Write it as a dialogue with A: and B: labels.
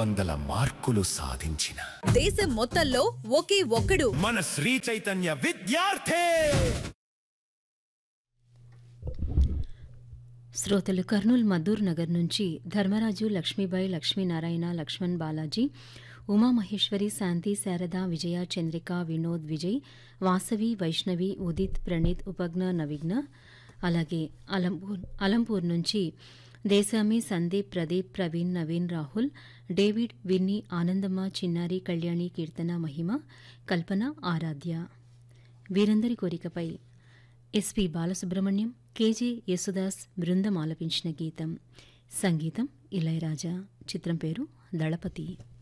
A: వందల మార్కులు సాధించిన
B: దేశం మొత్తంలో ఒకే ఒక్కడు
A: మన శ్రీ చైతన్య విద్యార్థి
C: శ్రోతలు కర్నూలు మద్దూర్ నగర్ నుంచి ధర్మరాజు లక్ష్మీబాయి లక్ష్మీనారాయణ లక్ష్మణ్ బాలాజీ ఉమామహేశ్వరి శాంతి శారద విజయ చంద్రిక వినోద్ విజయ్ వాసవి వైష్ణవి ఉదిత్ ప్రణీత్ ఉపజ్ఞ నవిఘ్న అలాగే అలంపూర్ అలంపూర్ నుంచి దేశామి సందీప్ ప్రదీప్ ప్రవీణ్ నవీన్ రాహుల్ డేవిడ్ విన్నీ ఆనందమ్మ చిన్నారి కళ్యాణి కీర్తన మహిమ కల్పన ఆరాధ్య వీరందరి కోరికపై ఎస్పి బాలసుబ్రహ్మణ్యం కేజే యేసుదాస్ బృందం ఆలపించిన గీతం సంగీతం ఇళయరాజా చిత్రం పేరు దళపతి